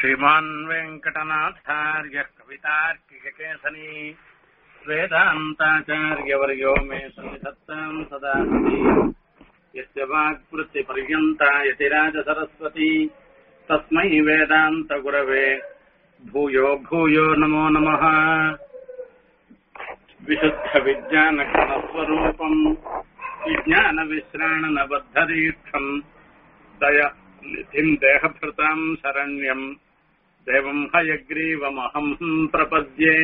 श्रीमान् वेङ्कटनाथार्यः कवितार्किककेसनी वेदान्ताचार्यवर्यो मे सन्निधत्ताम् सदा हृदि यस्य वाक्वृत्तिपर्यन्ता यतिराजसरस्वती तस्मै वेदान्तगुरवे भूयो भूयो नमो नमः विशुद्धविज्ञानक्षणस्वरूपम् विज्ञानविश्राणनबद्धदीक्षम् दय निधिम् देहभृताम् शरण्यम् देवम् हयग्रीवमहम् प्रपद्ये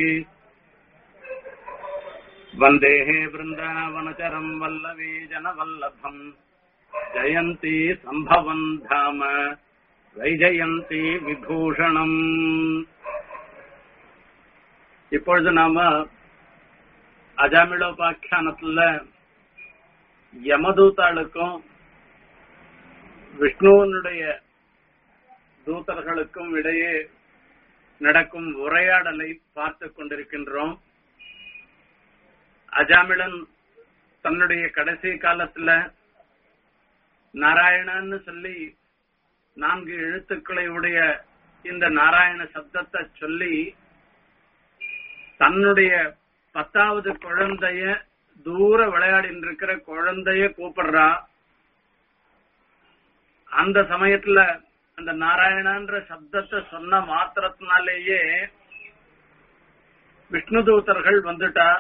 वन्देः वृन्दावनचरम् वल्लवी जनवल्लभम् जयन्ती सम्भवम् धाम வைஜயந்தி விபூஷணம் இப்பொழுது நாம அஜாமிடோபாக்கியானத்துல யமதூத்தாளுக்கும் விஷ்ணுவனுடைய தூதர்களுக்கும் இடையே நடக்கும் உரையாடலை பார்த்து கொண்டிருக்கின்றோம் அஜாமிளன் தன்னுடைய கடைசி காலத்துல நாராயணன்னு சொல்லி நான்கு எழுத்துக்களை உடைய இந்த நாராயண சப்தத்தை சொல்லி தன்னுடைய பத்தாவது குழந்தைய தூர விளையாடிட்டு இருக்கிற குழந்தைய கூப்பிடுறா அந்த சமயத்துல அந்த நாராயணன்ற சப்தத்தை சொன்ன மாத்திரத்தினாலேயே விஷ்ணு தூதர்கள் வந்துட்டா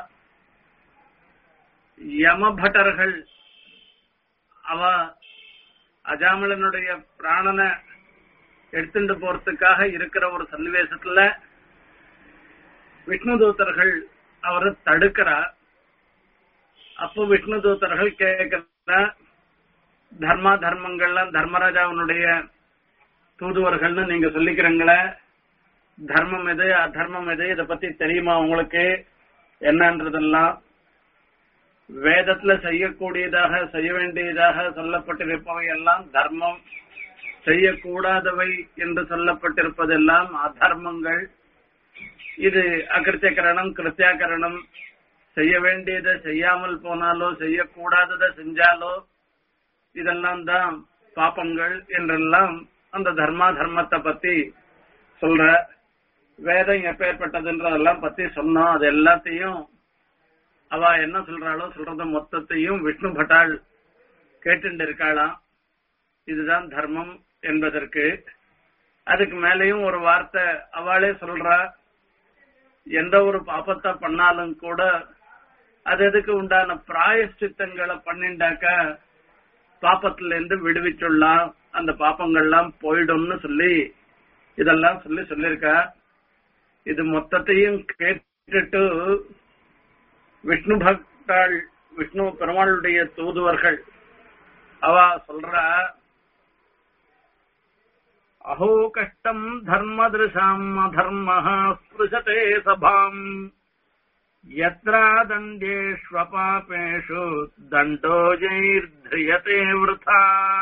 யமபட்டர்கள் அவ அஜாமலனுடைய பிராணனை எடுத்துட்டு போறதுக்காக இருக்கிற ஒரு சன்னிவேசத்துல விஷ்ணு தூதர்கள் அவரை தடுக்கிறா அப்போ விஷ்ணு தூதர்கள் கேட்கிற தர்மா தர்மங்கள்லாம் தர்மராஜாவினுடைய தூதுவர்கள்னு நீங்க சொல்லிக்கிறீங்களே தர்மம் எது அதர்மம் எது இத பத்தி தெரியுமா உங்களுக்கு என்னன்றதெல்லாம் வேதத்துல செய்யக்கூடியதாக செய்ய வேண்டியதாக சொல்லப்பட்டிருப்பவை எல்லாம் தர்மம் செய்யக்கூடாதவை என்று சொல்லப்பட்டிருப்பதெல்லாம் அதர்மங்கள் இது அகிருத்தியகரணம் கிருத்தியாகரணம் செய்ய வேண்டியதை செய்யாமல் போனாலோ செய்யக்கூடாததை செஞ்சாலோ இதெல்லாம் தான் பாப்பங்கள் என்றெல்லாம் அந்த தர்மா தர்மத்தை பத்தி சொல்ற வேதம் எப்பேற்பட்டதுன்றதெல்லாம் பத்தி சொன்னோம் அது எல்லாத்தையும் அவ என்ன சொல்றாளோ சொல்றத மொத்தத்தையும் விஷ்ணு பட்டாள் கேட்டு இருக்காளாம் இதுதான் தர்மம் என்பதற்கு அதுக்கு மேலேயும் ஒரு வார்த்தை அவளே சொல்றா எந்த ஒரு பாப்பத்தை பண்ணாலும் கூட அது எதுக்கு உண்டான பிராயஷ்சித்தங்களை பண்ணிண்டாக்க பாப்பத்துல இருந்து விடுவிச்சுடலாம் அந்த பாப்பங்கள்லாம் போயிடும்னு சொல்லி இதெல்லாம் சொல்லி சொல்லியிருக்கா இது மொத்தத்தையும் கேட்டுட்டு விஷ்ணு பக்தாள் விஷ்ணு பெருமாளுடைய தூதுவர்கள் அவ சொல்றா அஹோ கஷ்டம் தர்மதிருஷாம் அதர்ம ஸ்பிருஷதே சபாம் யத்ராதண்டேஷ்வபாபேஷு தண்டோஜைர்ध्रियते वृथा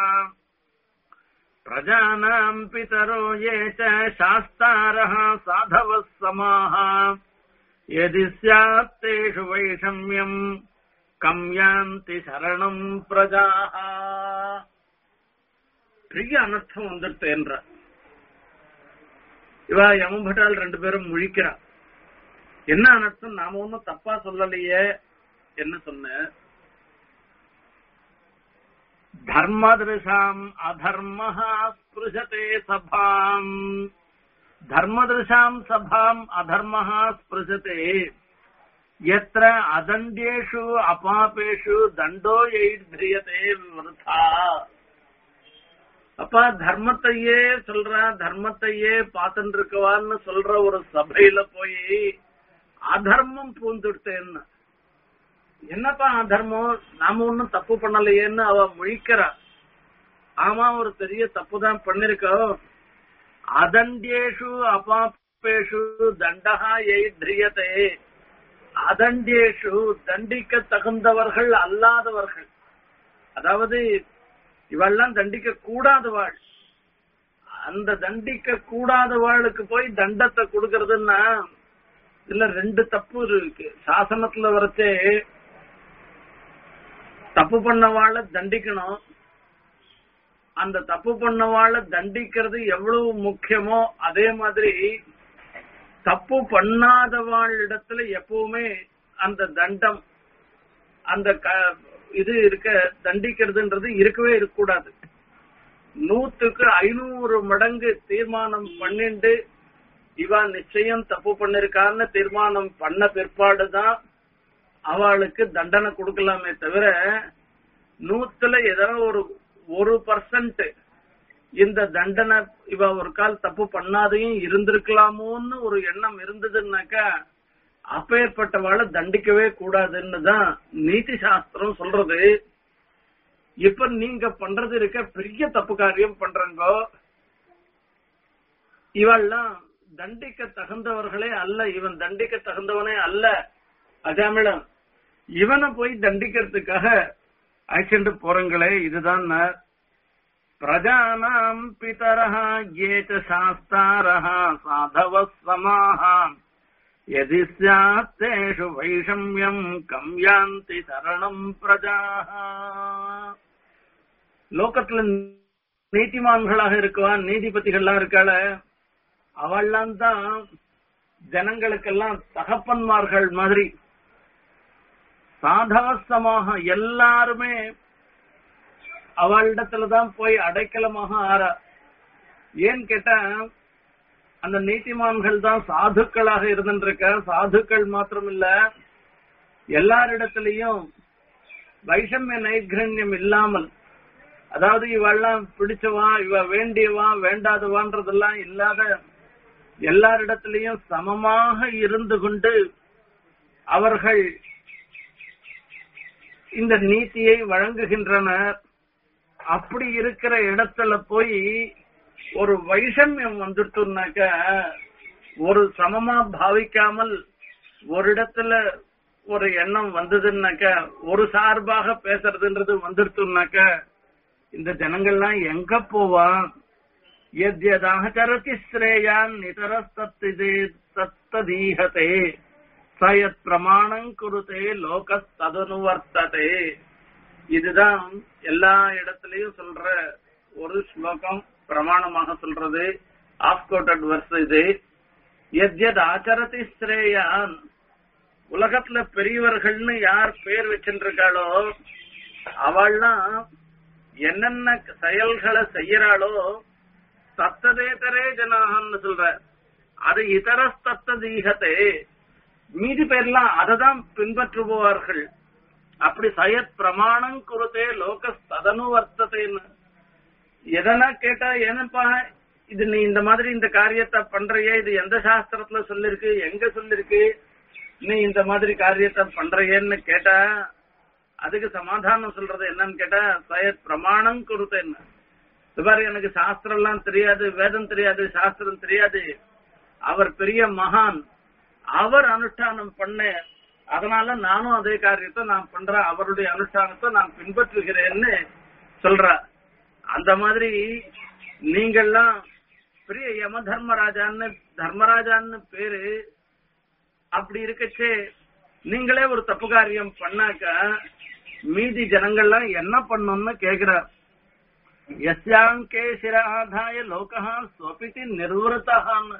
प्रजानाम् पितरो ये च शास्तारः साधवः समाः यदि स्यात् तेषु वैषम्यम् கம் யாந்தி சரணம் பிரஜாக பெரிய அனர்த்தம் வந்துட்டு என்ற இவ யமபட்டால் ரெண்டு பேரும் முழிக்கிறா என்ன அனர்த்தம் நாம ஒன்னும் தப்பா சொல்லலையே என்ன சொன்ன தர்மதிருஷாம் அதர்மஹா ஸ்பிருஷதே சபாம் தர்மதிருஷாம் சபாம் அதர்மஹா ஸ்பிருஷதே எத்திர அதண்டேஷு அபாபேஷு தண்டோ எய்திரியதே விருதா அப்ப தர்மத்தையே சொல்ற தர்மத்தையே பார்த்துட்டு இருக்கவான்னு சொல்ற ஒரு சபையில போய் அதர்மம் பூந்துட்டேன்னு என்னப்பா அதர்மம் நாம ஒன்னும் தப்பு பண்ணலையேன்னு அவ முழிக்கிறா ஆமா ஒரு பெரிய தப்பு தான் பண்ணிருக்கோம் அதண்டேஷு அபாபேஷு தண்டகா எய்திரியதே அதண்டியேஷு தண்டிக்க தகுந்தவர்கள் அல்லாதவர்கள் அதாவது இவெல்லாம் தண்டிக்க கூடாதவாள் அந்த தண்டிக்க கூடாதவாளுக்கு போய் தண்டத்தை கொடுக்கறதுன்னா இதுல ரெண்டு தப்பு இருக்கு சாசனத்துல வரைச்சே தப்பு பண்ணவாள தண்டிக்கணும் அந்த தப்பு பண்ணவாள தண்டிக்கிறது எவ்வளவு முக்கியமோ அதே மாதிரி தப்பு பண்ணாதவாள் இடத்துல எப்பவுமே அந்த தண்டம் அந்த க- இது இருக்க தண்டிக்கிறதுன்றது இருக்கவே இருக்கக்கூடாது நூத்துக்கு ஐநூறு மடங்கு தீர்மானம் பண்ணிண்டு இவன் நிச்சயம் தப்பு பண்ணிருக்கான்னு தீர்மானம் பண்ண பிற்பாடுதான் அவளுக்கு தண்டனை கொடுக்கலாமே தவிர நூத்துல ஏதோ ஒரு ஒரு பர்சன்ட் இந்த தண்டனை இவ ஒரு கால் தப்பு பண்ணாதையும் இருந்திருக்கலாமோன்னு ஒரு எண்ணம் இருந்ததுன்னாக்கா அப்பேற்பட்டவாளை தண்டிக்கவே கூடாதுன்னு தான் நீதி சாஸ்திரம் சொல்றது இப்ப நீங்க பண்றது இருக்க பெரிய தப்பு காரியம் பண்றங்கோ இவெல்லாம் தண்டிக்க தகுந்தவர்களே அல்ல இவன் தண்டிக்க தகுந்தவனே அல்ல அஜாமிளம் இவனை போய் தண்டிக்கிறதுக்காக அழைச்சிட்டு போறங்களே இதுதான் நான். பிரஜானாம் பிதரஹ ஏச்ச சாஸ்தாரஹ சாதவ சமாஹ यदि स्यात् तेषु वैषम्यम् कम् यान्ति சரணம் பிரஜாः லோகத்துல நீதிமான்களாக இருக்குவான் நீதிபதிகள்லாம் இருக்காள அவள்லாம் தான் ஜனங்களுக்கெல்லாம் தகப்பன்மார்கள் மாதிரி சாதவசமாக எல்லாருமே அவளிடத்துலதான் போய் அடைக்கலமாக ஆறா ஏன் கேட்டா அந்த நீதிமான்கள் தான் சாதுக்களாக இருந்துருக்க சாதுக்கள் மாத்திரம் இல்ல எல்லாரிடத்திலையும் வைஷமிய நைர்கண்யம் இல்லாமல் அதாவது இவெல்லாம் பிடிச்சவா இவ வேண்டியவா வேண்டாதவான்றதெல்லாம் இல்லாத எல்லாரிடத்திலையும் சமமாக இருந்து கொண்டு அவர்கள் இந்த நீதியை வழங்குகின்றனர் அப்படி இருக்கிற இடத்துல போய் ஒரு வைஷமியம் வந்துட்டுனாக்க ஒரு சமமா பாவிக்காமல் ஒரு இடத்துல ஒரு எண்ணம் வந்ததுன்னாக்க ஒரு சார்பாக பேசுறதுன்றது வந்துடுத்துனாக்க இந்த ஜனங்கள்லாம் எங்க போவான் எத்யதாச்சரதி ஸ்ரேயான் நிதரஸ்தத்திதே தத்ததீகதே சயத் பிரமாணம் குருதே லோகஸ்ததனுவர்த்ததே இதுதான் எல்லா இடத்துலயும் சொல்ற ஒரு ஸ்லோகம் பிரமாணமாக சொல்றது ஆஃப் கோட்டட் வர்ஸ் இது எத்யத் ஆச்சரதி ஸ்ரேயான் உலகத்துல பெரியவர்கள்னு யார் பேர் வச்சுருக்காளோ அவள்லாம் என்னென்ன செயல்களை செய்யறாளோ தத்ததேதரே ஜனாகன்னு சொல்ற அது இதர தத்ததீகத்தே மீதி பேர்லாம் அததான் பின்பற்றுபவார்கள் அப்படி சயத் பிரமாணம் குருத்தே லோக ததனுவர்த்தத்தைன்னு எதனா கேட்டா ஏனப்பா இது நீ இந்த மாதிரி இந்த காரியத்தை பண்றியே இது எந்த சாஸ்திரத்துல சொல்லிருக்கு எங்க சொல்லிருக்கு நீ இந்த மாதிரி காரியத்தை பண்றியேன்னு கேட்டா அதுக்கு சமாதானம் சொல்றது என்னன்னு கேட்டா சயத் பிரமாணம் குருத்தேன்னு இது பாரு எனக்கு சாஸ்திரம் எல்லாம் தெரியாது வேதம் தெரியாது சாஸ்திரம் தெரியாது அவர் பெரிய மகான் அவர் அனுஷ்டானம் பண்ண அதனால நானும் அதே காரியத்தை நான் பண்றேன் அவருடைய அனுஷ்டானத்தை நான் பின்பற்றுகிறேன்னு சொல்ற அந்த மாதிரி நீங்கள்லாம் பெரிய யம தர்மராஜான்னு தர்மராஜான்னு பேரு அப்படி இருக்கச்சே நீங்களே ஒரு தப்பு காரியம் பண்ணாக்க மீதி ஜனங்கள்லாம் என்ன பண்ணணும்னு கேக்குறார் எஸ்யாங்கே சிராதாய லோகா ஸ்வபிதி நிர்வൃതஹான்னு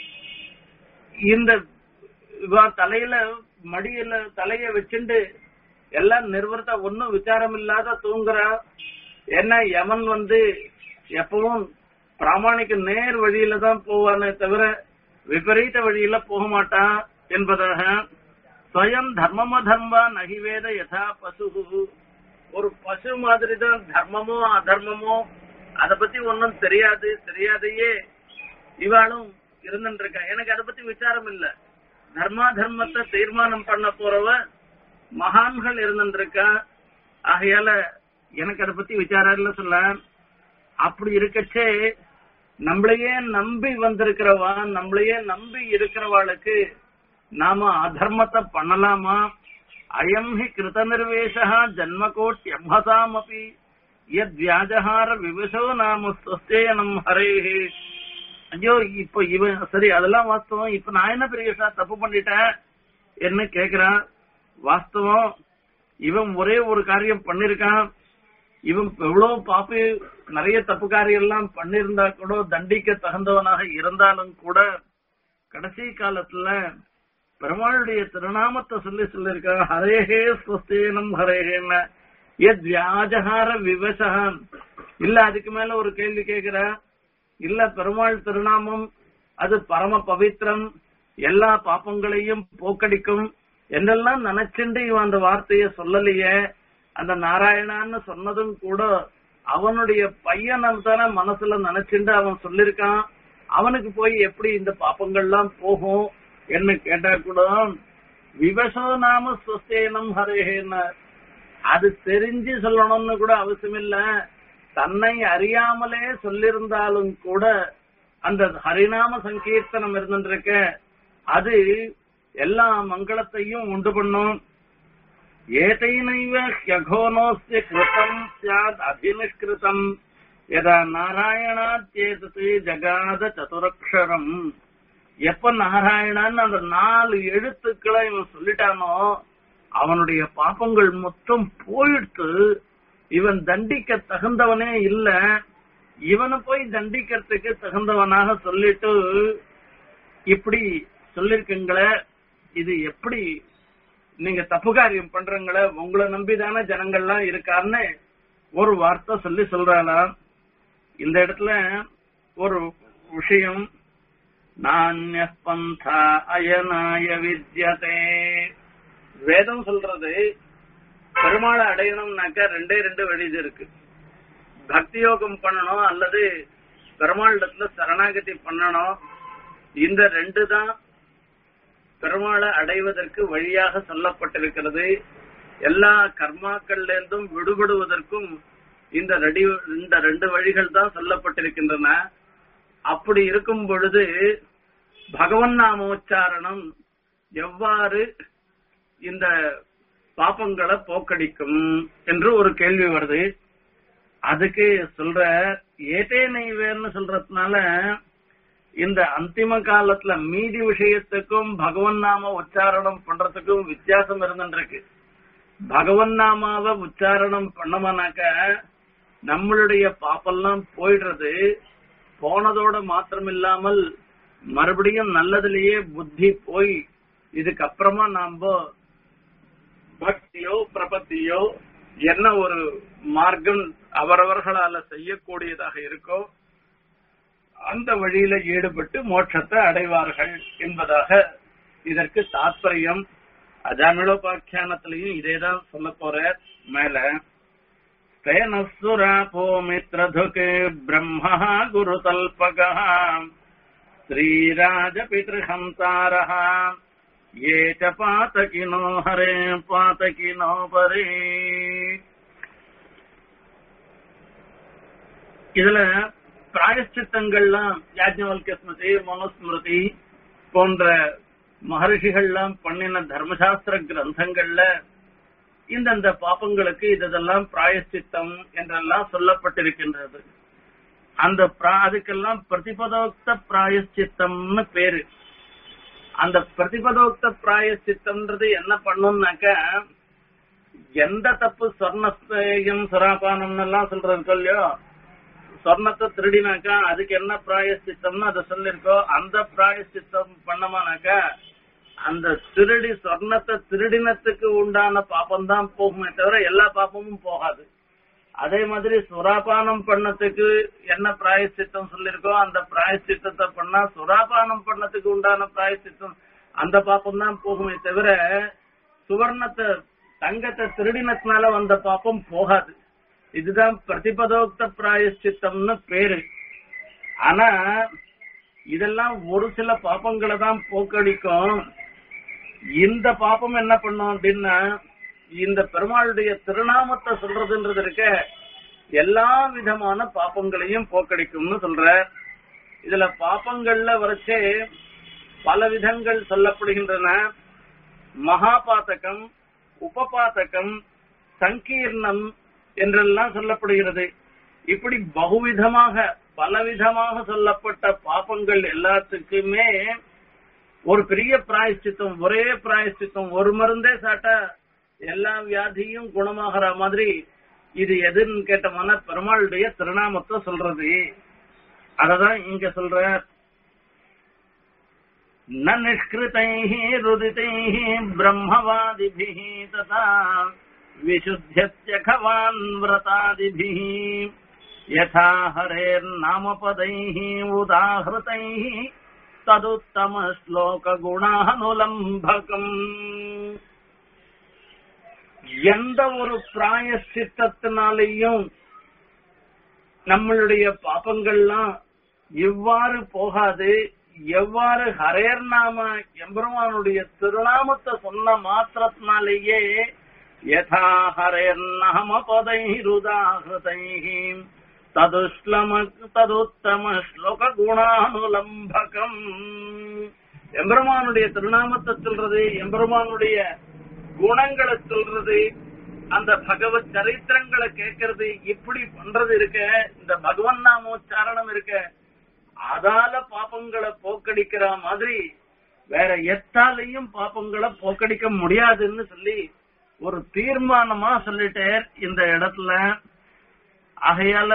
இந்த இவ தலையில மடியில தலைய வச்சுண்டு எல்லாம் நிர்வൃത ஒன்னும் விசாரம் இல்லாத தூங்குறா என்ன யமன் வந்து எப்பவும் பிராமணிக்கு நேர் வழியில தான் போவானே தவிர விபரீத வழியில போக மாட்டான் என்பதாக ஸ்வயம் தர்மம தர்மா நகிவேத யதா பசு ஒரு பசு மாதிரி தான் தர்மமோ அதர்மமோ அத பத்தி ஒன்னும் தெரியாது தெரியாதையே இவாளும் இருந்துட்டு இருக்கா எனக்கு அதை பத்தி விசாரம் இல்ல தர்மா தர்மத்தை தீர்மானம் பண்ண போறவ மகான்கள் இருந்துட்டு இருக்கா ஆகையால எனக்கு அதை பத்தி விசாரம் இல்ல சொல்ல அப்படி இருக்கச்சே நம்மளையே நம்பி வந்திருக்கிறவா நம்மளையே நம்பி இருக்கிறவாளுக்கு நாம அதர்மத்தை பண்ணலாமா அயம் ஹி கிருத நிர்வேஷா ஜன்மகோட்டியம்பசாம் அப்படி எத் வியாஜஹார விவசோ நாம ஸ்வஸ்தேனம் ஹரேஹே ஐயோ இப்ப இவன் சரி அதெல்லாம் வாஸ்தவம் இப்ப நான் என்ன பெரியசா தப்பு பண்ணிட்டேன் என்ன கேக்குறான் வாஸ்தவம் இவன் ஒரே ஒரு காரியம் பண்ணிருக்கான் இவன் எவ்வளவு பாப்பி நிறைய தப்புக்காரி எல்லாம் பண்ணிருந்தா கூட தண்டிக்க தகுந்தவனாக இருந்தாலும் கூட கடைசி காலத்துல பெருமாளுடைய திருநாமத்தை சொல்லி சொல்லியிருக்காங்க ஹரேஹே ஸ்வஸ்தேனம் ஹரேஹேன்னு எத் வியாஜகார விவசகம் இல்ல அதுக்கு மேல ஒரு கேள்வி கேக்குற இல்ல பெருமாள் திருநாமம் அது பரம பவித்திரம் எல்லா பாப்பங்களையும் போக்கடிக்கும் என்னெல்லாம் நினைச்சுண்டு இவன் அந்த வார்த்தைய சொல்லலையே அந்த நாராயணான்னு சொன்னதும் கூட அவனுடைய பையனை தானே மனசுல நினைச்சுண்டு அவன் சொல்லிருக்கான் அவனுக்கு போய் எப்படி இந்த பாப்பங்கள்லாம் போகும் என்ன கேட்டா கூட விவசோ நாம சுஸ்தேனம் ஹரேன்னு அது தெரிஞ்சு சொல்லணும்னு கூட அவசியம் இல்ல தன்னை அறியாமலே சொல்லிருந்தாலும் கூட அந்த ஹரிநாம சங்கீர்த்தனம் இருந்துருக்க அது எல்லா மங்களத்தையும் உண்டு பண்ணும் ஏதைனைவ ஹ்யகோனோஸ்ய கிருதம் சியாத் அபிநிஷ்கிருதம் யதா நாராயணாத்யேதத்து ஜகாத சதுரக்ஷரம் எப்ப நாராயணான்னு அந்த நாலு எழுத்துக்களை இவன் சொல்லிட்டானோ அவனுடைய பாப்பங்கள் மொத்தம் போயிடுத்து இவன் தண்டிக்க தகுந்தவனே இல்ல இவனை போய் தண்டிக்கிறதுக்கு தகுந்தவனாக சொல்லிட்டு இப்படி சொல்லிருக்கீங்களே இது எப்படி நீங்க தப்பு காரியம் பண்றீங்களே உங்களை நம்பிதானே ஜனங்கள்லாம் இருக்காருன்னு ஒரு வார்த்தை சொல்லி சொல்றாளா இந்த இடத்துல ஒரு விஷயம் நானிய பந்தா அயனாய வித்யதே வேதம் சொல்றது பெருமாளை அடையணும்னாக்க ரெண்டே ரெண்டு வழி இருக்கு பக்தி யோகம் பண்ணணும் அல்லது பெருமாளிடத்துல சரணாகதி பண்ணணும் இந்த ரெண்டு தான் பெருமாளை அடைவதற்கு வழியாக சொல்லப்பட்டிருக்கிறது எல்லா கர்மாக்கள்ல இருந்தும் விடுபடுவதற்கும் இந்த ரெடி இந்த ரெண்டு வழிகள் தான் சொல்லப்பட்டிருக்கின்றன அப்படி இருக்கும் பொழுது பகவன் நாமோச்சாரணம் எவ்வாறு இந்த பாப்பங்களை போக்கடிக்கும் என்று ஒரு கேள்வி வருது அதுக்கு சொல்ற ஏதே நெய்வேர்னு சொல்றதுனால இந்த அந்திம காலத்துல மீதி விஷயத்துக்கும் பகவன் நாம உச்சாரணம் பண்றதுக்கும் வித்தியாசம் இருந்துருக்கு பகவன் நாமாவை உச்சாரணம் பண்ணோம்னாக்க நம்மளுடைய பாப்பெல்லாம் போயிடுறது போனதோட மாத்திரம் இல்லாமல் மறுபடியும் நல்லதுலயே புத்தி போய் இதுக்கப்புறமா நாம பக்தியோ பிரபத்தியோ என்ன ஒரு மார்க்கம் அவரவர்களால செய்யக்கூடியதாக இருக்கோ அந்த வழியில ஈடுபட்டு மோட்சத்தை அடைவார்கள் என்பதாக இதற்கு தாற்பயம் அஜாமிழோபாக்கியானத்திலையும் இதேதான் சொல்ல போற மேல ஸ்தேனசுராபோ மித்ரதுக்கு பிரம்மா குருதல்பக ஸ்ரீராஜபிதృహந்தாரः ये च पातकिनो हरे पातकिनो परे இதுல பிராயஷ்சித்தங்கள்லாம் யாஜ்ஞவல்க ஸ்மிருதி மனுஸ்மிருதி போன்ற மகர்ஷிகள்லாம் பண்ணின தர்மசாஸ்திர கிரந்தங்கள்ல இந்தந்த பாப்பங்களுக்கு இதெல்லாம் பிராயஷ்சித்தம் என்றெல்லாம் சொல்லப்பட்டிருக்கின்றது அந்த பிரா- அதுக்கெல்லாம் பிரதிபதோக்த பிராயஷ்சித்தம்னு பேரு அந்த பிரதிபதோக்த பிராயஷ்சித்தம்ன்றது என்ன பண்ணும்னாக்க எந்த தப்பு சொர்ணஸ்தேயம் சுராபானம் எல்லாம் சொல்றது இல்லையோ சொர்ணத்தை திருடினாக்கா அதுக்கு என்ன பிராயஷ்சித்தம்னு அதை சொல்லிருக்கோ அந்த பிராயஷ்சித்தம் பண்ணமானாக்கா அந்த திருடி சொர்ணத்தை திருடினத்துக்கு உண்டான பாப்பம் தான் போகுமே தவிர எல்லா பாப்பமும் போகாது அதே மாதிரி சுராபானம் பண்ணத்துக்கு என்ன பிராயச்சித்தம் சொல்லிருக்கோ அந்த பிராயச்சித்தத்தை பண்ணா சுராபானம் பண்ணத்துக்கு உண்டான பிராயச்சித்தம் அந்த பாப்பம் தான் போகுமே தவிர சுவர்ணத்தை தங்கத்தை திருடினத்தினால வந்த பாப்பம் போகாது இதுதான் பிரதிபதோக்த பிராயச்சித்தம்னு பேரு ஆனா இதெல்லாம் ஒரு சில பாப்பங்களை தான் போக்கடிக்கும் இந்த பாப்பம் என்ன பண்ணும் அப்படின்னா இந்த பெருமாளுடைய திருநாமத்தை சொல்றதுன்றது இருக்க எல்லா விதமான பாப்பங்களையும் போக்கடிக்கும்னு சொல்ற இதுல பாப்பங்கள்ல வரைச்சே பல விதங்கள் சொல்லப்படுகின்றன மகாபாதகம் உபபாதகம் சங்கீர்ணம் என்றெல்லாம் சொல்லப்படுகிறது இப்படி பகுவிதமாக பலவிதமாக சொல்லப்பட்ட பாப்பங்கள் எல்லாத்துக்குமே ஒரு பெரிய பிராயஷ்சித்தம் ஒரே பிராயஷ்சித்தம் ஒரு மருந்தே சாட்டா எல்லா வியாதியும் குணமாகிற மாதிரி இது எதுன்னு கேட்டோம்னா பெருமாளுடைய திருநாமத்தை சொல்றது அததான் இங்க சொல்ற न निष्कृतैः रुदितैः ब्रह्मवादिभिः तथा विशुद्ध्यत्यखवान् व्रतादिभिः यथा हरेर्नामपदैः उदाहृतैः तदुत्तमश्लोकगुणानुलम्भकम् எந்த ஒரு பிராயசித்தத்தினாலேயும் நம்மளுடைய பாபங்கள்லாம் இவ்வாறு போகாது எவ்வாறு ஹரேர் நாம எம்பெருமானுடைய திருநாமத்தை சொன்ன மாத்திரத்தினாலேயே யதா ஹரேர் நாம பதை ருதாகிருதை ததுஷ்லம ததுத்தம ஸ்லோக குணானுலம்பகம் எம்பெருமானுடைய திருநாமத்தை சொல்றது எம்பெருமானுடைய குணங்களை சொல்றது அந்த பகவத் சரித்திரங்களை கேட்கறது இப்படி பண்றது இருக்க இந்த பகவன் நாமோச்சாரணம் இருக்க அதால பாப்பங்களை போக்கடிக்கிற மாதிரி வேற எத்தாலையும் பாப்பங்களை போக்கடிக்க முடியாதுன்னு சொல்லி ஒரு தீர்மானமா சொல்லிட்டார் இந்த இடத்துல ஆகையால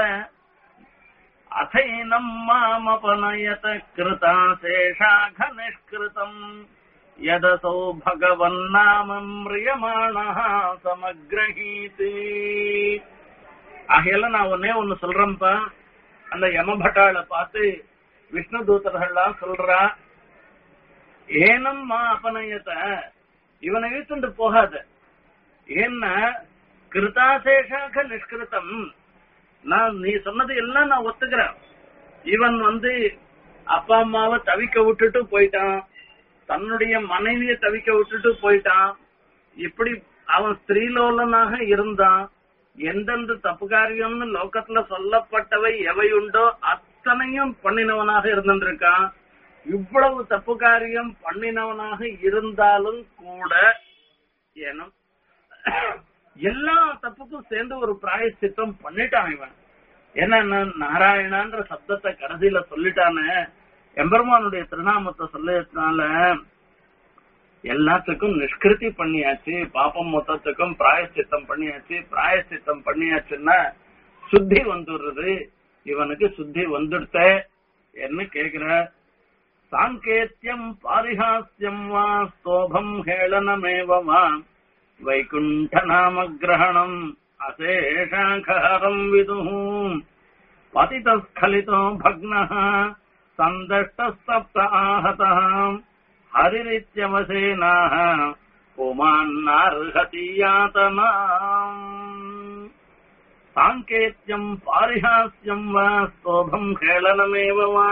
அதைனம் மாமபனயத கிருதா சேஷாக நிஷ்கிருதம் யதசோ பகவன்னாமம் பிரியமாணா சமக்ரஹீதி ஆகையால நான் ஒன்னே ஒன்னு சொல்றேன்ப்பா அந்த யமபட்டாள பார்த்து விஷ்ணு தூதர்கள்லாம் சொல்றா ஏனம் மா அபநயத்த இவனை இழுத்துட்டு போகாத ஏன்னா கிருதாசேஷாக நிஷ்கிருத்தம் நான் நீ சொன்னது எல்லாம் நான் ஒத்துக்கிறேன் இவன் வந்து அப்பா அம்மாவை தவிக்க விட்டுட்டு போயிட்டான் தன்னுடைய மனைவியை தவிக்க விட்டுட்டு போயிட்டான் இப்படி அவன் ஸ்திரீலோலனாக இருந்தான் எந்தெந்த தப்பு காரியம்னு லோகத்துல சொல்லப்பட்டவை எவை உண்டோ அத்தனையும் பண்ணினவனாக இருந்திருக்கான் இவ்வளவு தப்பு காரியம் பண்ணினவனாக இருந்தாலும் கூட ஏனும் எல்லா தப்புக்கும் சேர்ந்து ஒரு பிராயச்சித்தம் பண்ணிட்டான் இவன் என்ன நாராயணான்ற சப்தத்தை கடைசியில சொல்லிட்டானே எம்பெருமானுடைய திருநாமத்தை சொல்லதுனால எல்லாத்துக்கும் நிஷ்கிருதி பண்ணியாச்சு பாப்பம் மொத்தத்துக்கும் பிராயச்சித்தம் பண்ணியாச்சு பிராயச்சித்தம் பண்ணியாச்சுன்னா சுத்தி வந்துடுறது இவனுக்கு சுத்தி வந்துடுத்த என்ன கேக்குற சாங்கேத்தியம் பாரிஹாஸ்யம் வா ஸ்தோபம் ஹேளனமேவ வா வைகுண்ட நாம கிரகணம் அசேஷாகரம் விதுः பதிதஸ்கலிதோ பக்னः சந்தஷ்டஸ்தப்த ஆஹதः ஹரிரித்யவசேனாः புமான்னார்ஹதி யாதனாம் சாங்கேத்தியம் பாரிஹாஸ்யம் வா ஸ்தோபம் கேளனமேவ வா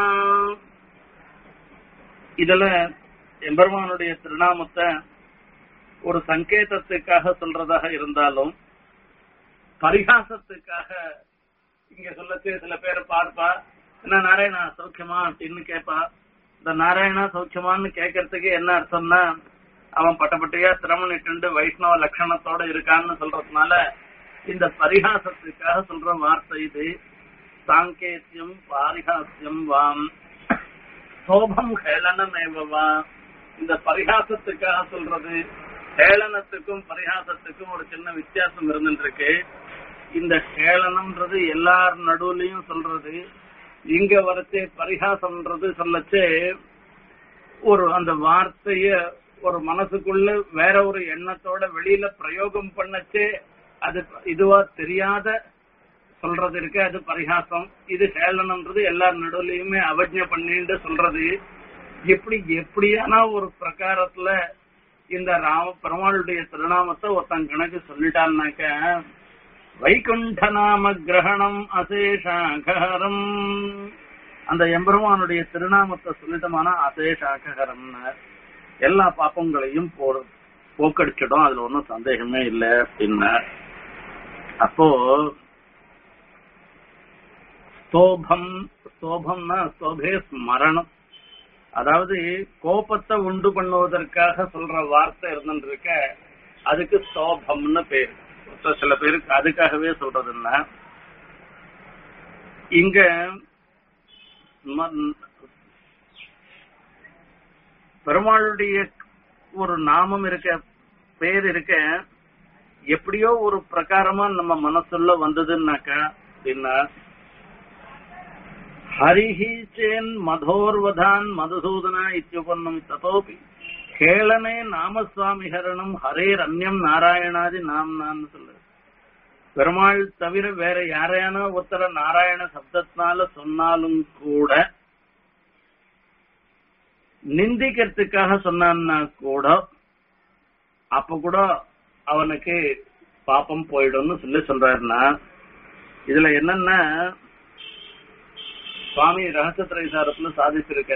இதுல எம்பெருமானுடைய திருநாமத்தை ஒரு சங்கேதத்துக்காக சொல்றதாக இருந்தாலும் பரிகாசத்துக்காக இங்க சொல்லச்சு சில பேர் பார்ப்பா என்ன நாராயணா சௌக்கியமா அப்படின்னு கேட்பா இந்த நாராயணா சௌக்கியமான்னு கேட்கறதுக்கு என்ன அர்த்தம்னா அவன் பட்டப்பட்டையா திரமணிட்டு வைஷ்ணவ லட்சணத்தோட இருக்கான்னு சொல்றதுனால இந்த பரிகாசத்துக்காக சொல்ற வார்த்தை இது சாங்கேத்தியம் பாரிகாசியம் வாம் சோபம் ஹேளனம் ஏவவா இந்த பரிகாசத்துக்காக சொல்றது ஹேளனத்துக்கும் பரிகாசத்துக்கும் ஒரு சின்ன வித்தியாசம் இருந்துருக்கு இந்த ஹேளனம்ன்றது எல்லார் நடுவுலயும் சொல்றது இங்க வரச்சே பரிகாசம்ன்றது சொல்லச்சே ஒரு அந்த வார்த்தைய ஒரு மனசுக்குள்ள வேற ஒரு எண்ணத்தோட வெளியில பிரயோகம் பண்ணச்சே அது இதுவா தெரியாத சொல்றது இருக்கு அது பரிகாசம் இது ஹேளனம்ன்றது எல்லார் நடுவுலயுமே அவஜ்ஞ பண்ணிட்டு சொல்றது இப்படி எப்படியான ஒரு பிரகாரத்துல இந்த ராம பெருமாளுடைய திருநாமத்தை ஒருத்தன் கணக்கு சொல்லிட்டான்னாக்க வைகுண்ட நாம கிரகணம் அசேஷாகரம் அந்த எம்பெருமானுடைய திருநாமத்தை சொல்லிட்டோம்னா அசேஷாகரம்னு எல்லா பாப்பங்களையும் போ போக்கடிச்சிடும் அதுல ஒன்றும் சந்தேகமே இல்லை அப்படின்னா அப்போ ஸ்தோபம் ஸ்தோபம்னா ஸ்தோபே ஸ்மரணம் அதாவது கோபத்தை உண்டு பண்ணுவதற்காக சொல்ற வார்த்தை இருந்துருக்க அதுக்கு ஸ்தோபம்னு பேர் சில பேருக்கு அதுக்காகவே சொல்றது இல்ல இங்க பெருமாளுடைய ஒரு நாமம் இருக்க பேர் இருக்க எப்படியோ ஒரு பிரகாரமா நம்ம மனசுள்ள வந்ததுன்னாக்கா அப்படின்னா ஹரிஹி சேன் மதோர்வதான் மதுசூதனா இத்தியுபன்னம் ததோபி கேளனே நாமசுவாமி ஹரணம் ஹரேர் அந்யம் நாராயணாதி நாம் நான் சொல்லு பெருமாள் தவிர வேற யாரையான ஒருத்தர நாராயண சப்தத்தினால சொன்னாலும் கூட நிந்திக்கிறதுக்காக சொன்னான்னா கூட அப்ப கூட அவனுக்கு பாப்பம் போயிடும்னு சொல்லி சொல்றாருன்னா இதுல என்னன்னா சுவாமி ரகசியத்திரைசாரத்துல சாதிச்சிருக்க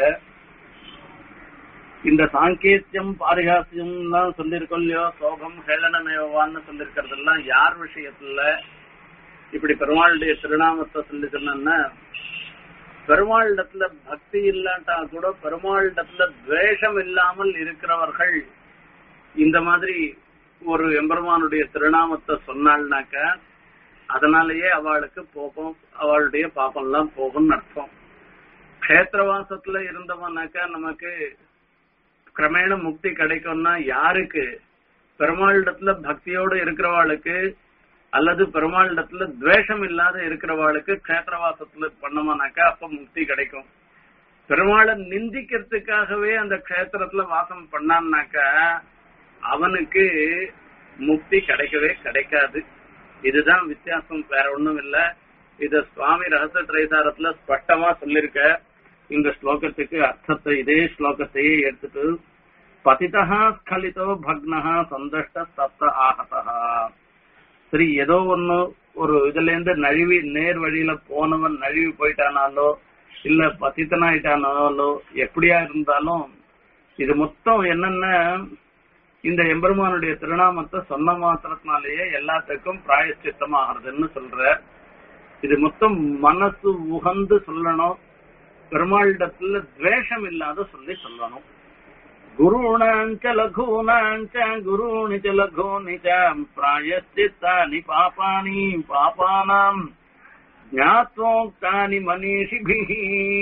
இந்த சாங்கேத்தியம் பாரிகாசியம் எல்லாம் சொல்லியிருக்கோம் இல்லையோ சோகம் ஹேளனமேவான்னு சொல்லிருக்கிறதெல்லாம் யார் விஷயத்துல இப்படி பெருமாளுடைய திருநாமத்தை சொல்லி சொன்னா பெருமாளிடத்துல பக்தி இல்லாட்டா கூட பெருமாளிடத்துல துவேஷம் இல்லாமல் இருக்கிறவர்கள் இந்த மாதிரி ஒரு எம்பெருமானுடைய திருநாமத்தை சொன்னாள்னாக்க அதனாலேயே அவளுக்கு போகும் அவளுடைய பாப்பம் எல்லாம் போகும்னு அர்த்தம் கஷேத்திரவாசத்துல இருந்தவனாக்கா நமக்கு கிரமேண முக்தி கிடைக்கும்னா யாருக்கு பெருமாளிடத்துல பக்தியோடு இருக்கிறவாளுக்கு அல்லது பெருமாளிடத்துல துவேஷம் இல்லாத இருக்கிறவாளுக்கு கஷேத்திரவாசத்துல பண்ணோம்னாக்கா அப்ப முக்தி கிடைக்கும் பெருமாளை நிந்திக்கிறதுக்காகவே அந்த கஷேத்திரத்துல வாசம் பண்ணான்னாக்கா அவனுக்கு முக்தி கிடைக்கவே கிடைக்காது இதுதான் வித்தியாசம் வேற ஒண்ணும் இல்ல இத சுவாமி ரகசிய திரைசாரத்துல ஸ்பஷ்டமா சொல்லிருக்க இந்த ஸ்லோகத்துக்கு அர்த்தத்தை இதே ஸ்லோகத்தையே எடுத்துட்டு பதிதா ஸ்கலிதோ பக்னஹா சந்தஷ்ட தப்த ஆகதா சரி ஏதோ ஒண்ணு ஒரு இதுல இருந்து நழுவி நேர் வழியில போனவன் நழுவி போயிட்டானாலோ இல்ல பதித்தனாயிட்டானாலோ எப்படியா இருந்தாலும் இது மொத்தம் என்னன்னா இந்த எம்பெருமானுடைய திருநாமத்தை சொன்ன மாத்திரத்தினாலேயே எல்லாத்துக்கும் பிராயச்சித்தம் ஆகிறதுன்னு சொல்ற இது மொத்தம் மனசு உகந்து சொல்லணும் பெருமாளிடத்துல துவேஷம் இல்லாத சொல்லி சொல்லணும் குருணாஞ்ச லகூனாஞ்ச குருணி ச லகூனி ச பிராயச்சித்தானி பாபானி பாபானாம் ஞாத்வோக்தானி மனிஷிபிஹி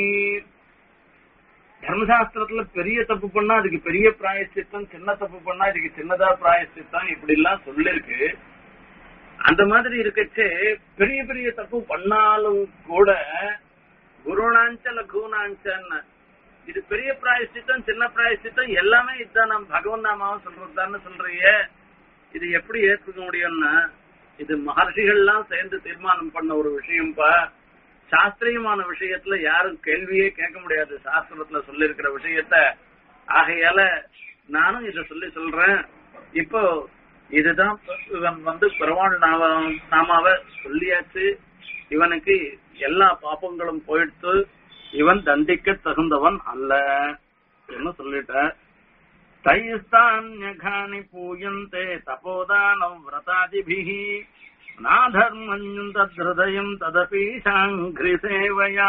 தர்மசாஸ்திரத்துல பெரிய தப்பு பண்ணா அதுக்கு பெரிய பிராயச்சித்தம் சின்ன தப்பு பண்ணா இதுக்கு சின்னதா பிராயச்சித்தம் இப்படி எல்லாம் சொல்லிருக்கு அந்த மாதிரி இருக்கச்சே பெரிய பெரிய தப்பு பண்ணாலும் கூட குருணாஞ்ச லகுணாஞ்சன்னு இது பெரிய பிராயச்சித்தம் சின்ன பிராயச்சித்தம் எல்லாமே இதுதான் நம்ம பகவன் நாமாவும் சொல்றதுதான்னு சொல்றீங்க இது எப்படி ஏற்றுக்க முடியும்னா இது மகர்ஷிகள்லாம் சேர்ந்து தீர்மானம் பண்ண ஒரு விஷயம்ப்பா சாஸ்திரியமான விஷயத்துல யாரும் கேள்வியே கேட்க முடியாது சாஸ்திரத்துல சொல்லி இருக்கிற விஷயத்த ஆகையால நானும் இத சொல்லி சொல்றேன் இப்போ இதுதான் இவன் வந்து பெருமாள் நாம நாமாவ சொல்லியாச்சு இவனுக்கு எல்லா பாப்பங்களும் போயிடுத்து இவன் தண்டிக்க தகுந்தவன் அல்ல என்ன சொல்லிட்ட தைஸ்தான்யகானி பூயந்தே தபோதானம் விரதாதிபிஹி நாதர்மஞ்சும் தத்ருதயம் ததபி சாங்கிரி சேவையா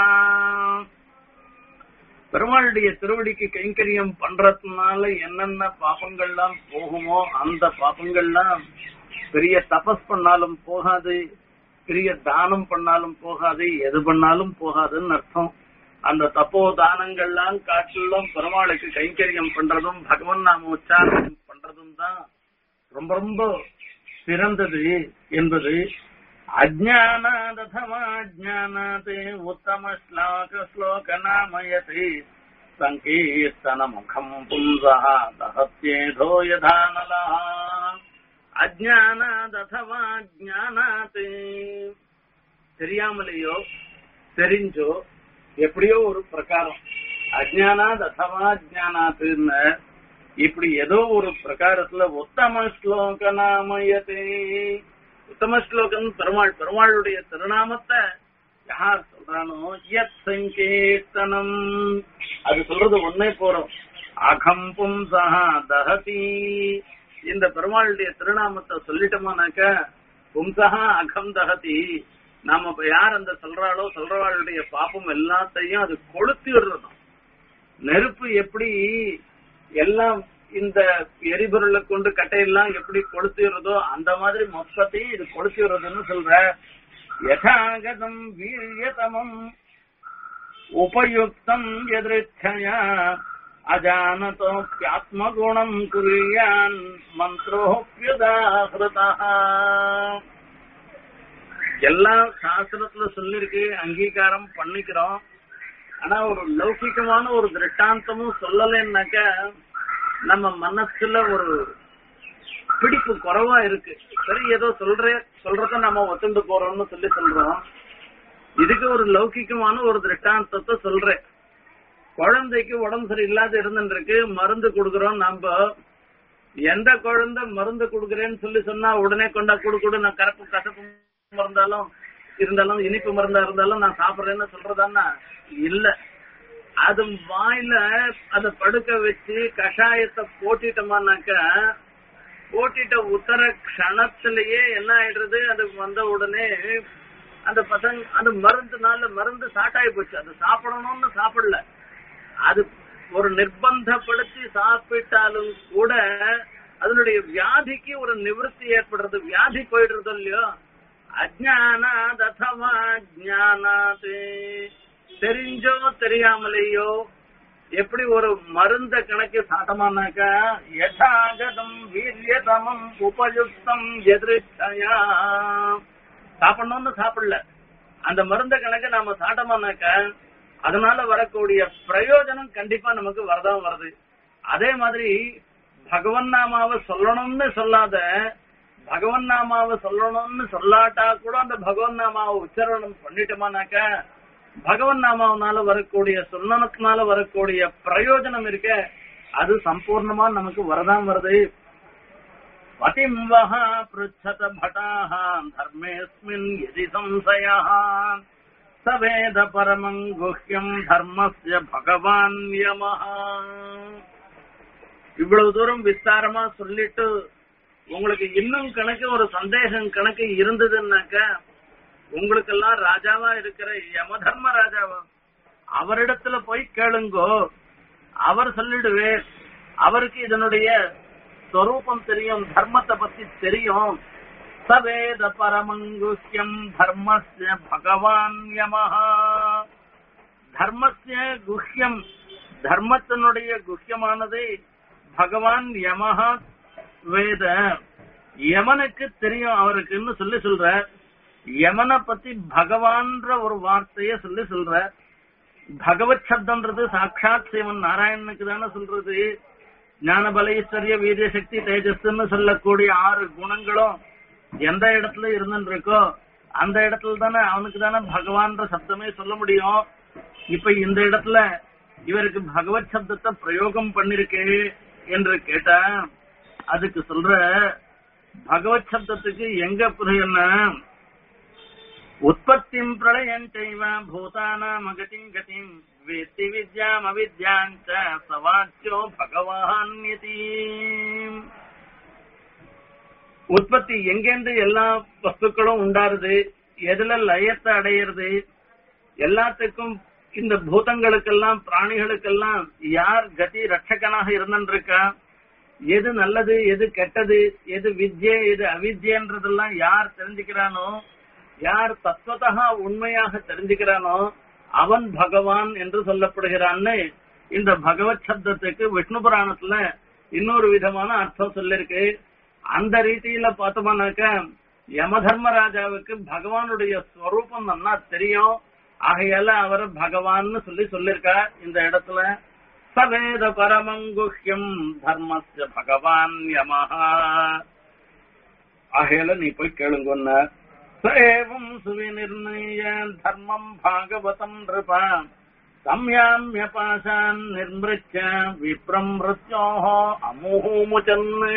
பெருமாளுடைய திருவடிக்கு கைங்கரியம் பண்றதுனால என்னென்ன பாப்பங்கள்லாம் போகுமோ அந்த பாப்பங்கள்லாம் பெரிய தபஸ் பண்ணாலும் போகாது பெரிய தானம் பண்ணாலும் போகாது எது பண்ணாலும் போகாதுன்னு அர்த்தம் அந்த தப்போ தானங்கள்லாம் காட்டிலும் பெருமாளுக்கு கைங்கரியம் பண்றதும் பகவன் நாம உச்சாரணம் பண்றதும் தான் ரொம்ப ரொம்ப சிறந்தது என்பது அஜானாதமாஜானாதே உத்தம ஸ்லோக ஸ்லோக நாமயதி சங்கீர்த்தன முகம் பும்சா தஹத்யேதோ யதானலா அஜானாதமா ஜானாதே தெரியாமலேயோ தெரிஞ்சோ எப்படியோ ஒரு பிரகாரம் அஜானாத் அதவா ஜானாத்துன்னு இப்படி ஏதோ ஒரு பிரகாரத்துல உத்தம ஸ்லோக நாமயதே உத்தம ஸ்லோகம் பெருமாள் பெருமாளுடைய திருநாமத்தை யார் சொல்றானோ யத் சங்கீர்த்தனம் அது சொல்றது ஒன்னே போறோம் அகம் பும்சா தஹதி இந்த பெருமாளுடைய திருநாமத்தை சொல்லிட்டோமானாக்க பும்சகா அகம் தஹதி நாம இப்ப யார் அந்த சொல்றாளோ சொல்றவாளுடைய பாப்பம் எல்லாத்தையும் அது கொளுத்தி விடுறதும் நெருப்பு எப்படி எல்லாம் இந்த எரிபொருளை கொண்டு கட்டையெல்லாம் எப்படி கொளுத்திடுறதோ அந்த மாதிரி மொத்தத்தையும் இது கொளுத்திடுறதுன்னு சொல்ற யதாகதம் வீரியதமம் உபயுக்தம் எதிர்ச்சயா அஜானதோப்பியாத்மகுணம் குரியான் மந்திரோப்பியுதாகிருதா எல்லாம் சாஸ்திரத்துல சொல்லிருக்கு அங்கீகாரம் பண்ணிக்கிறோம் ஆனா ஒரு லௌகிகமான ஒரு திருஷ்டாந்தமும் சொல்லலைன்னாக்க நம்ம மனசுல ஒரு பிடிப்பு குறைவா இருக்கு சரி ஏதோ சொல்ற சொல்றத நம்ம ஒத்துண்டு போறோம்னு சொல்லி சொல்றோம் இதுக்கு ஒரு லௌகிகமான ஒரு திருஷ்டாந்தத்தை சொல்றேன் குழந்தைக்கு உடம்பு சரியில்லாத இருந்துருக்கு மருந்து கொடுக்கறோம் நம்ம எந்த குழந்தை மருந்து கொடுக்கறேன்னு சொல்லி சொன்னா உடனே கொண்டா கொடு கொடு நான் கரப்பு கசப்பு மருந்தாலும் இருந்தாலும் இனிப்பு மருந்தா இருந்தாலும் நான் சாப்பிடுறேன்னு சொல்றதான்னா இல்ல அது வாயில அத படுக்க வச்சு கஷாயத்தை போட்டிட்டோமானாக்க போட்டிட்ட உத்தர க்ஷணத்திலேயே என்ன ஆயிடுறது அது வந்த உடனே அந்த பசங்க அந்த மருந்துனால மருந்து சாட்டாயி போச்சு அது சாப்பிடணும்னு சாப்பிடல அது ஒரு நிர்பந்தப்படுத்தி சாப்பிட்டாலும் கூட அதனுடைய வியாதிக்கு ஒரு நிவர்த்தி ஏற்படுறது வியாதி போயிடுறது இல்லையோ அஜானாத் அதவா ஜானாது தெரிஞ்சோ தெரியாமலேயோ எப்படி ஒரு மருந்த கணக்கு சாட்டமானாக்கா யதாகதம் வீரியதமம் உபயுக்தம் எதிர்ச்சயா சாப்பிடணும்னு சாப்பிடல அந்த மருந்த கணக்கு நாம சாட்டமானாக்க அதனால வரக்கூடிய பிரயோஜனம் கண்டிப்பா நமக்கு வரதான் வருது அதே மாதிரி பகவன் நாமாவை சொல்லணும்னு சொல்லாத பகவன் நாமாவை சொல்லணும்னு சொல்லாட்டா கூட அந்த பகவன் நாமாவை உச்சரணம் பண்ணிட்டோமானாக்க பகவன் நாமாவனால வரக்கூடிய சொல்லனத்தினால வரக்கூடிய பிரயோஜனம் இருக்க அது சம்பூர்ணமா நமக்கு வரதான் வருது பதிம் வஹ பிருச்சத பட்டாஹ தர்மேஸ்மின் எதி சம்சயः சவேத பரமங் குஹ்யம் தர்மஸ்ய பகவான் யமஹ இவ்வளவு தூரம் விஸ்தாரமா சொல்லிட்டு உங்களுக்கு இன்னும் கணக்கு ஒரு சந்தேகம் கணக்கு இருந்ததுன்னாக்க உங்களுக்கெல்லாம் ராஜாவா இருக்கிற யமதர்ம ராஜாவா அவரிடத்துல போய் கேளுங்கோ அவர் சொல்லிடுவே அவருக்கு இதனுடைய ஸ்வரூபம் தெரியும் தர்மத்தை பத்தி தெரியும் சவேத பரமங்குஹ்யம் தர்மஸ்ய பகவான் யமஹா தர்மஸ்ய குஹ்யம் தர்மத்தினுடைய குஹ்யமானது பகவான் யமஹா வேத யமனுக்கு தெரியும் அவருக்குன்னு சொல்லி சொல்ற யமனை பத்தி பகவான்ற ஒரு வார்த்தைய சொல்லி சொல்ற பகவத் சப்தம்ன்றது சாட்சாத் சிவன் நாராயணனுக்கு தானே சொல்றது ஞான பலைஸ்வரிய வீரிய சக்தி தேஜஸ்ன்னு சொல்லக்கூடிய ஆறு குணங்களும் எந்த இடத்துல இருந்துட்டு இருக்கோ அந்த இடத்துல தானே அவனுக்கு தானே பகவான்ற சப்தமே சொல்ல முடியும் இப்ப இந்த இடத்துல இவருக்கு பகவத் சப்தத்தை பிரயோகம் பண்ணிருக்கே என்று கேட்டா அதுக்கு சொல்ற பகவத் சப்தத்துக்கு எங்க புரியன்னா உற்பத்திம் பிரளயம் செய்வ பூதானாம் அகதிம் கதிம் வேத்தி வித்யாம் அவித்யாஞ்ச சவாச்சியோ பகவான் உற்பத்தி எங்கேருந்து எல்லா வஸ்துக்களும் உண்டாருது எதுல லயத்தை அடையிறது எல்லாத்துக்கும் இந்த பூதங்களுக்கெல்லாம் பிராணிகளுக்கெல்லாம் யார் கதி ரட்சகனாக இருந்திருக்கா எது நல்லது எது கெட்டது எது வித்யை எது அவித்யன்றதெல்லாம் யார் தெரிஞ்சுக்கிறானோ யார் தத்துவத்தகா உண்மையாக தெரிஞ்சுக்கிறானோ அவன் பகவான் என்று சொல்லப்படுகிறான்னு இந்த பகவத் சப்தத்துக்கு விஷ்ணு புராணத்துல இன்னொரு விதமான அர்த்தம் சொல்லிருக்கு அந்த ரீதியில பார்த்தோம்னாக்க யமதர்மராஜாவுக்கு பகவானுடைய ஸ்வரூபம் நல்லா தெரியும் ஆகையால அவர் பகவான்னு சொல்லி சொல்லிருக்கா இந்த இடத்துல சவேத பரமங்குஹ்யம் தர்மஸ்ய பகவான் யமஹா ஆகையால நீ போய் கேளுங்கன்னு ஏவம் சுவிநிர்ணய தர்மம் பாகவதம் நிருப சம்யாமிய பாசான் நிர்மிருச்ச விப்ரம் மிருத்யோஹோ அமுமுச்சன்னு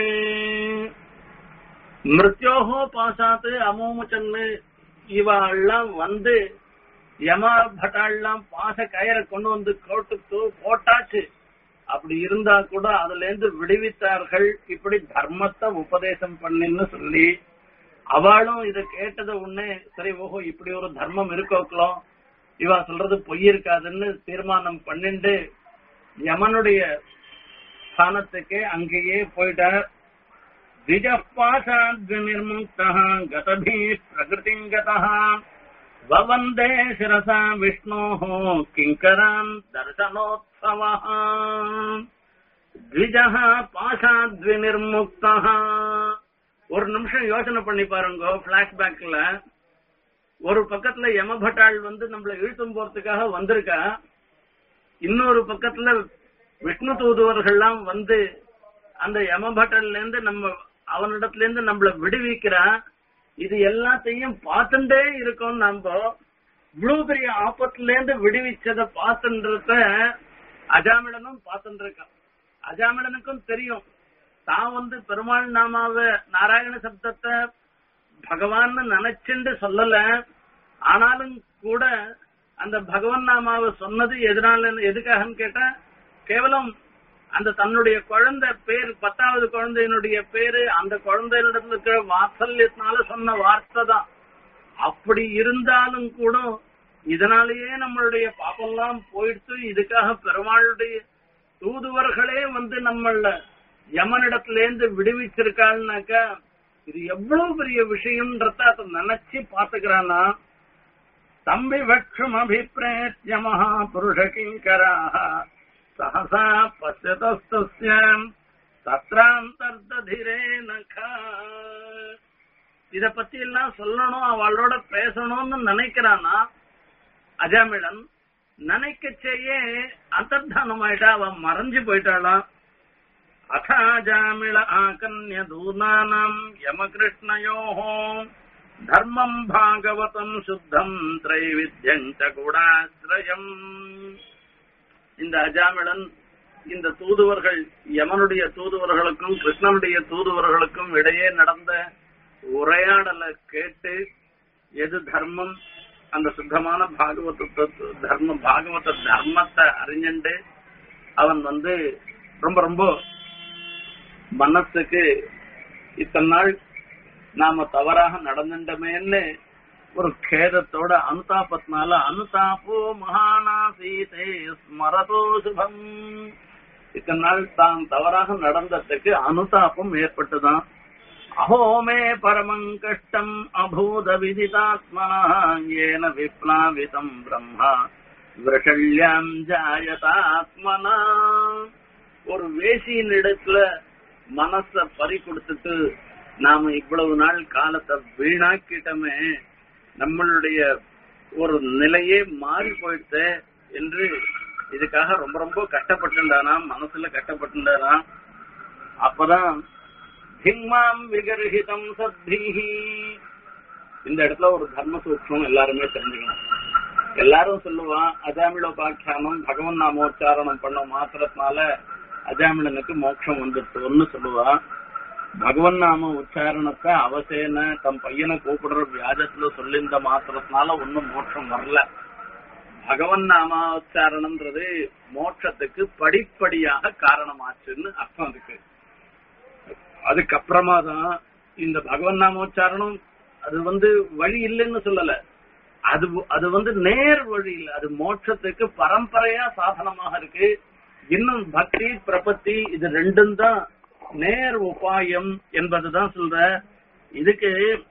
மிருத்யோஹோ பாசாத்து அமுமுச்சன்னு இவாள்லாம் வந்து யமா பட்டாள்லாம் பாச கயிறை கொண்டு வந்து கோட்டுக்கு போட்டாச்சு அப்படி இருந்தா கூட அதுல இருந்து விடுவித்தார்கள் இப்படி தர்மத்தை உபதேசம் பண்ணின்னு சொல்லி அவளும் இத கேட்டத உடனே சரி ஓஹோ இப்படி ஒரு தர்மம் இருக்கோக்கலாம் இவா சொல்றது பொய் இருக்காதுன்னு தீர்மானம் பண்ணிண்டு யமனுடைய ஸ்தானத்துக்கு அங்கேயே போயிட்டார் நிர்முக்தா கதபி பிரகிருதிங்கதா வவந்தே சிரசா விஷ்ணோः கிங்கரான் தர்சனோத்சவः த்விஜः பாஷாத்விநிர்முக்தः ஒரு நிமிஷம் யோசனை பண்ணி பாருங்க பிளாஷ்பேக்ல ஒரு பக்கத்துல யமபட்டாள் வந்து நம்மள இழுத்தும் போறதுக்காக வந்திருக்கா இன்னொரு பக்கத்துல விஷ்ணு தூதுவர்கள்லாம் வந்து அந்த யமபட்டன்ல இருந்து நம்ம அவனிடத்துல இருந்து நம்மள விடுவிக்கிறான் இது எல்லாத்தையும் பார்த்துட்டே இருக்கோம் நம்ம இவ்வளவு பெரிய ஆபத்துல இருந்து விடுவிச்சத பார்த்துன்றத அஜாமிழனும் பார்த்துட்டு இருக்கான் அஜாமிழனுக்கும் தெரியும் தான் வந்து பெருமாள் நாமாவ நாராயண சப்தத்தை பகவான் நினைச்சுண்டு சொல்லல ஆனாலும் கூட அந்த பகவான் நாமாவை சொன்னது எதனால எதுக்காகன்னு கேட்டா கேவலம் அந்த தன்னுடைய குழந்தை பேர் பத்தாவது குழந்தையினுடைய பேரு அந்த குழந்தையிடத்துல இருக்கிற வாத்சல்யத்தினால சொன்ன வார்த்தை தான் அப்படி இருந்தாலும் கூட இதனாலேயே நம்மளுடைய பாப்பெல்லாம் போயிடுத்து இதுக்காக பெருமாளுடைய தூதுவர்களே வந்து நம்மள யமனிடத்துல இருந்து விடுவிச்சிருக்காள்னாக்கா இது எவ்வளவு பெரிய விஷயம்ன்றத அதை நினைச்சு பாத்துக்கிறானா தம்பி வட்சும் அபிப்பிரேத்திய மகா புருஷ கிங்கராக சகசா பசியதஸ்துஸ்யம் தத்ராந்தர்ததிரே நகா இத பத்தி எல்லாம் சொல்லணும் அவளோட பேசணும்னு நினைக்கிறானா அஜாமிழன் நினைக்கச்சேயே அந்தர்தானம் ஆயிட்டா அவன் மறைஞ்சு போயிட்டாளாம் அதாஜாமிள ஆகன்ய தூனானாம் யமகிருஷ்ணயோः தர்மம் பாகவதம் சுத்தம் திரைவித்யஞ்ச கூடாசிரயம் இந்த அஜாமிளன் இந்த தூதுவர்கள் யமனுடைய தூதுவர்களுக்கும் கிருஷ்ணனுடைய தூதுவர்களுக்கும் இடையே நடந்த உரையாடலை கேட்டு எது தர்மம் அந்த சுத்தமான பாகவத தர்ம பாகவத தர்மத்தை அறிஞண்டு அவன் வந்து ரொம்ப ரொம்ப மனசுக்கு இத்தனை நாள் நாம தவறாக நடந்துட்டமேன்னு ஒரு கேதத்தோட அனுதாபத்தினால அனுதாபோ மகானாசீதே ஸ்மரதோ சுபம் இத்தனை நாள் தான் தவறாக நடந்ததுக்கு அனுதாபம் ஏற்பட்டுதான் அஹோ மே பரமம் கஷ்டம் அபூத விதிதாத்மனா ஏன விப்ளாவிதம் பிரம்மா விரஷல்யாம் ஜாயதாத்மனா ஒரு வேசியின் இடத்துல மனச பறி கொடுத்துட்டு நாம இவ்வளவு நாள் காலத்தை வீணாக்கிட்டோமே நம்மளுடைய ஒரு நிலையே மாறி போயிடுச்சு என்று இதுக்காக ரொம்ப ரொம்ப கஷ்டப்பட்டுண்டானா மனசுல கஷ்டப்பட்டுண்டானா அப்பதான் ஹிம்மாம் விகர்ஹிதம் சத்தீஹி இந்த இடத்துல ஒரு தர்ம சூட்சம் எல்லாருமே தெரிஞ்சுக்கணும் எல்லாரும் சொல்லுவான் அஜாமிழோபாக்கியானம் பகவன் நாமோச்சாரணம் பண்ண மாத்திரத்தினால அஜாமிழனுக்கு மோட்சம் வந்துருச்சுன்னு சொல்லுவான் பகவன் நாம உச்சாரணத்தை அவசேன தம் பையனை கூப்பிடுற வியாஜத்துல சொல்லியிருந்த மாத்திரத்தினால ஒன்னும் மோட்சம் வரல பகவன் நாம உச்சாரணம்ன்றது மோட்சத்துக்கு படிப்படியாக காரணமாச்சுன்னு அர்த்தம் இருக்கு அதுக்கப்புறமா தான் இந்த பகவன் நாமோச்சாரணம் அது வந்து வழி இல்லைன்னு சொல்லல அது அது வந்து நேர் வழி இல்லை அது மோட்சத்துக்கு பரம்பரையா சாதனமாக இருக்கு இன்னும் பக்தி பிரபத்தி இது ரெண்டும் தான் நேர் உபாயம் என்பதுதான் சொல்ற இதுக்கு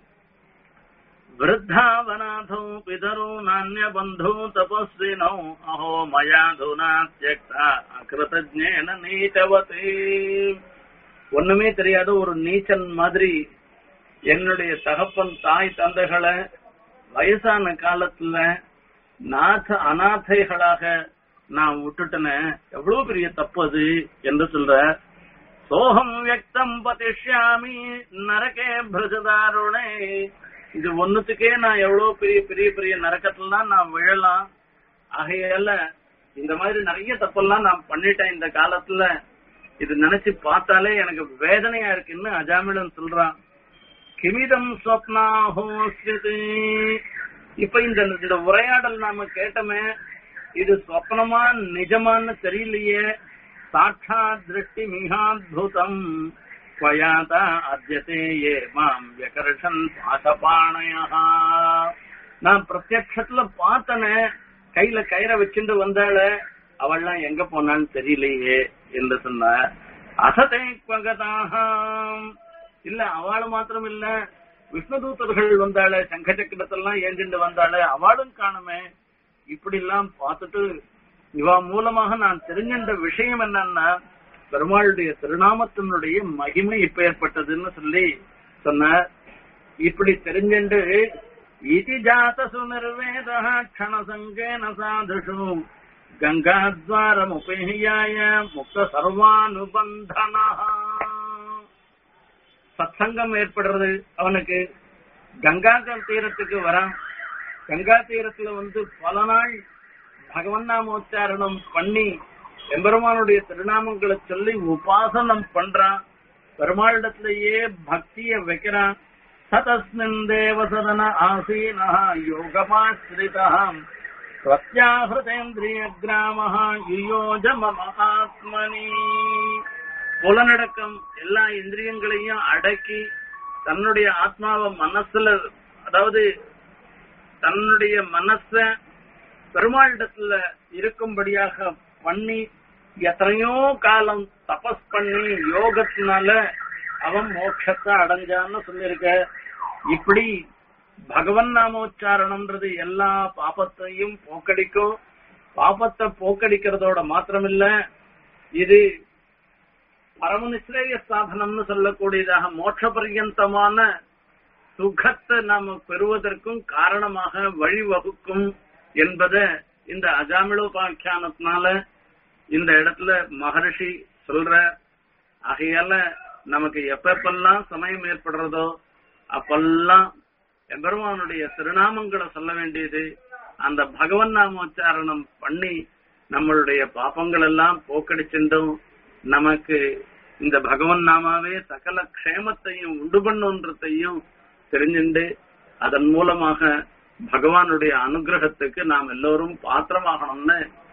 விருத்தாவநாதோ பிதரோ நானிய பந்தோ தபஸ்வினோ அஹோ மயாதுனா தியக்தா அகிருதஜேன நீட்டவதே ஒண்ணுமே தெரியாத ஒரு நீச்சன் மாதிரி என்னுடைய தகப்பன் தாய் தந்தைகளை வயசான காலத்துல நாத அநாதைகளாக நான் விட்டுட்டேனே எவ்வளவு பெரிய தப்பு அது என்று சொல்ற சோகம் வியக்தம் பதிஷ்யாமி நரகே பிரஜதாருணே இது ஒண்ணுத்துக்கே நான் எவ்வளவு பெரிய பெரிய பெரிய நரக்கத்துலாம் நான் விழலாம் ஆகையால இந்த மாதிரி நிறைய தப்பெல்லாம் நான் பண்ணிட்டேன் இந்த காலத்துல இது நினைச்சு பார்த்தாலே எனக்கு வேதனையா இருக்குன்னு அஜாமிடன் சொல்றான் கிமிதம் ஸ்வப்னாஹோஸ்யது இப்ப இந்த இந்த உரையாடல் நாம கேட்டோமே இது சொப்னமா நிஜமான்னு தெரியலையே சாட்சா திருஷ்டி மிகாத்புதம் ஸ்வயாதா அத்தியதே ஏ மாம் வியகர்ஷன் பாசபாணயா நான் பிரத்யட்சத்துல பார்த்தனே கையில கயிறை வச்சுட்டு வந்தாள அவள்லாம் எங்க போனான்னு தெரியலையே என்று சொன்ன அசதை பகதாகாம் இல்ல அவள மாத்திரம் இல்ல விஷ்ணுதூதர்கள் வந்தாளே சங்க சக்கரத்தெல்லாம் ஏஞ்சிண்டு வந்தாளே அவளும் காணுமே இப்படி எல்லாம் பார்த்துட்டு இவா மூலமாக நான் தெரிஞ்சின்ற விஷயம் என்னன்னா பெருமாளுடைய திருநாமத்தினுடைய மகிமை இப்ப ஏற்பட்டதுன்னு சொல்லி சொன்னார் இப்படி தெரிஞ்சுண்டு இதி ஜாதசு நிர்வேத க்ஷணசங்கேன சாதுஷு கங்காத்வாரமுபேயாய முக்த சர்வானுபந்தனா சத்சங்கம் ஏற்படுறது அவனுக்கு கங்கா தீரத்துக்கு வரான் கங்கா தீரத்துல வந்து பல நாள் பகவன் நாமோச்சாரணம் பண்ணி எம்பெருமானுடைய திருநாமங்களை சொல்லி உபாசனம் பண்றான் பெருமாளிடத்திலேயே பக்திய வைக்கிறான் சதஸ்மின் தேவசதன ஆசீனா யோகமாஸ்ரிதா பிரத்யாஹிருதேந்திரிய கிராம யுயோஜ மம ஆத்மனி புலனடக்கம் எல்லா இந்திரியங்களையும் அடக்கி தன்னுடைய ஆத்மாவை மனசுல அதாவது தன்னுடைய மனச பெருமாளிடத்துல இருக்கும்படியாக பண்ணி எத்தனையோ காலம் தபஸ் பண்ணி யோகத்தினால அவன் மோட்சத்தை அடைஞ்சான்னு சொல்லியிருக்க இப்படி பகவன் நாமோச்சாரணம்ன்றது எல்லா பாபத்தையும் போக்கடிக்கும் பாபத்தை போக்கடிக்கிறதோட மாத்திரமில்ல இது பரமநிஸ்ரேய சாதனம்னு சொல்லக்கூடியதாக மோட்ச பர்யந்தமான சுகத்தை நாம பெறுவதற்கும் காரணமாக வழிவகுக்கும் என்பத இந்த அஜாமிழோபாக்கியானத்தினால இந்த இடத்துல மகரிஷி சொல்ற ஆகையால நமக்கு எப்பப்பெல்லாம் சமயம் ஏற்படுறதோ அப்பெல்லாம் எம்பெருமானுடைய திருநாமங்களை சொல்ல வேண்டியது அந்த பகவன் நாமோச்சாரணம் பண்ணி நம்மளுடைய பாப்பங்கள் எல்லாம் போக்கடிச்சுட்டும் நமக்கு இந்த பகவன் நாமாவே சகல க்ஷேமத்தையும் உண்டு பண்ணுன்றதையும் தெரிஞ்சுண்டு அதன் மூலமாக பகவானுடைய அனுகிரகத்துக்கு நாம் எல்லோரும் பாத்திரமாகணும்னு